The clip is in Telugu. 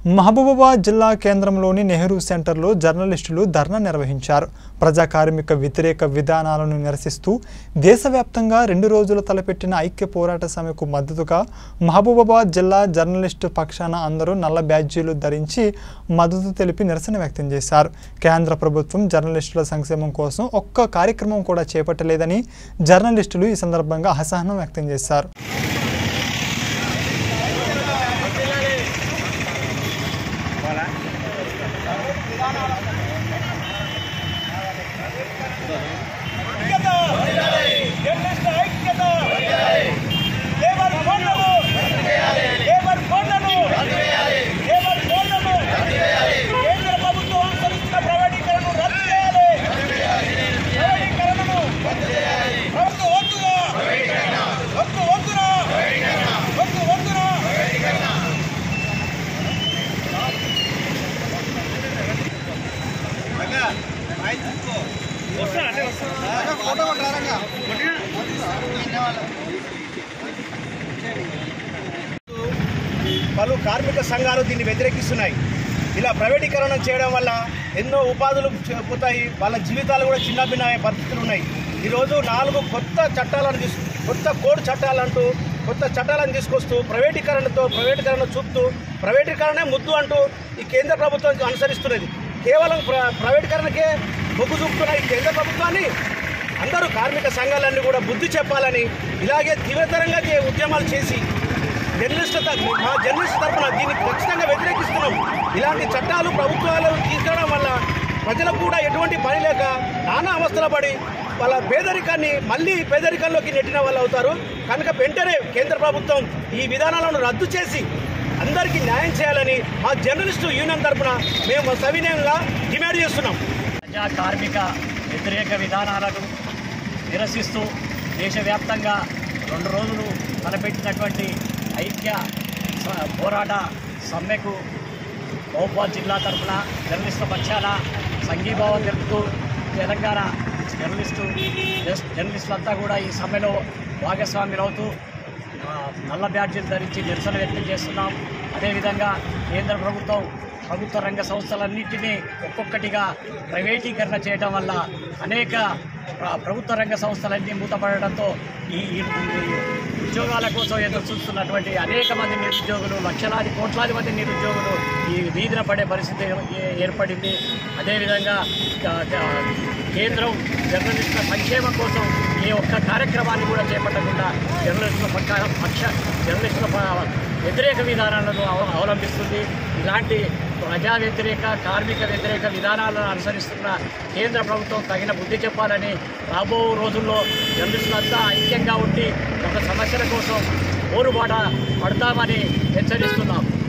మహబూబాబాద్ జిల్లా కేంద్రంలోని నెహ్రూ సెంటర్లో జర్నలిస్టులు ధర్నా నిర్వహించారు ప్రజా కార్మిక వ్యతిరేక విధానాలను నిరసిస్తూ దేశవ్యాప్తంగా రెండు రోజులు తలపెట్టిన ఐక్య పోరాట సమ్మెకు మద్దతుగా మహబూబాబాద్ జిల్లా జర్నలిస్టు పక్షాన అందరూ నల్ల బ్యాడ్జీలు ధరించి మద్దతు తెలిపి నిరసన వ్యక్తం చేశారు కేంద్ర ప్రభుత్వం జర్నలిస్టుల సంక్షేమం కోసం ఒక్క కార్యక్రమం కూడా చేపట్టలేదని జర్నలిస్టులు ఈ సందర్భంగా అసహనం వ్యక్తం చేశారు జర్నలిస్ట్ ఐక్యత లేబర్ కోడ్లను లేబర్ కోడ్లను లేబర్ కోడ్లను కేంద్ర ప్రభుత్వం అనుసరిస్తున్న ప్రైవేటీకరణను రద్దు చేయాలి ప్రైవేటీకరణను వద్దు వద్దురా వద్దు వద్దురా వద్దు వద్దురా పలు కార్మిక సంఘాలు దీన్ని వ్యతిరేకిస్తున్నాయి ఇలా ప్రైవేటీకరణ చేయడం వల్ల ఎన్నో ఉపాధులు చ- పోతాయి వాళ్ళ జీవితాలు కూడా చిన్నభిన్నమైన పరిస్థితులు ఉన్నాయి ఈరోజు నాలుగు కొత్త చట్టాలను తీసు కొత్త కోడ్ చట్టాలంటూ కొత్త చట్టాలను తీసుకొస్తూ ప్రైవేటీకరణతో ప్రైవేటీకరణ చూపుతూ ప్రైవేటీకరణే ముద్దు అంటూ ఈ కేంద్ర ప్రభుత్వం అనుసరిస్తున్నది కేవలం ప్ర- ప్రైవేటీకరణకే మొగ్గు చూపుతున్న ఈ కేంద్ర ప్రభుత్వాన్ని అందరూ కార్మిక సంఘాలన్నీ కూడా బుద్ధి చెప్పాలని ఇలాగే తీవ్రతరంగా చే- ఉద్యమాలు చేసి జర్నలిస్టుల తరఫున మా జర్నలిస్ట్ తరఫున దీన్ని ఖచ్చితంగా వ్యతిరేకిస్తున్నాం ఇలాంటి చట్టాలు ప్రభుత్వాలు తీసుకురావడం వల్ల ప్రజలకు కూడా ఎటువంటి పని లేక నానా అవస్థల పడి వాళ్ళ పేదరికాన్ని మళ్ళీ పేదరికంలోకి నెట్టిన వాళ్ళు అవుతారు కనుక వెంటనే కేంద్ర ప్రభుత్వం ఈ విధానాలను రద్దు చేసి అందరికీ న్యాయం చేయాలని మా జర్నలిస్టు యూనియన్ తరఫున మేము సవినయంగా డిమాండ్ చేస్తున్నాం ప్రజా కార్మిక వ్యతిరేక విధానాలను నిరసిస్తూ దేశవ్యాప్తంగా రెండు రోజులు తలపెట్టినటువంటి ఐక్య స- పోరాట సమ్మెకు మహబూబాద్ జిల్లా తరఫున జర్నలిస్టుల పక్షాన సంఘీభావం తెలుపుతూ తెలంగాణ జర్నలిస్టు జస్- జర్నలిస్టులంతా కూడా ఈ సమ్మెలో భాగస్వాములవుతూ ఆ, నల్ల బ్యాడ్జీలు ధరించి నిరసన వ్యక్తం చేస్తున్నాం అదేవిధంగా కేంద్ర ప్రభుత్వం ప్రభుత్వ రంగ సంస్థలన్నింటినీ ఒక్కొక్కటిగా ప్రైవేటీకరణ చేయడం వల్ల అనేక ప్ర- ప్రభుత్వ రంగ సంస్థలన్నీ మూతపడడంతో ఈ ఈ- ఈ ఉద్యోగాల కోసం ఎదురు చూస్తున్నటువంటి అనేక మంది నిరుద్యోగులు లక్షలాది కోట్లాది మంది నిరుద్యోగులు ఈ వీధిన పడే పరిస్థితి ఏ- ఏర్పడింది అదేవిధంగా క- క- కేంద్రం జర్నలిస్టుల సంక్షేమం కోసం ఏ ఒక్క కార్యక్రమాన్ని కూడా చేపట్టకుండా జర్నలిస్టుల పక్క పక్ష జర్నలిస్టుల ప- వ్యతిరేక విధానాలను అవ- అవలంబిస్తుంది ఇలాంటి ప్రజా వ్యతిరేక కార్మిక వ్యతిరేక విధానాలను అనుసరిస్తున్న కేంద్ర ప్రభుత్వం తగిన బుద్ధి చెప్పాలని రాబో రోజుల్లో జర్నలిస్టులంతా ఐక్యంగా ఉండి ఒక సమస్యల కోసం పోరుబాట పడతామని హెచ్చరిస్తున్నాం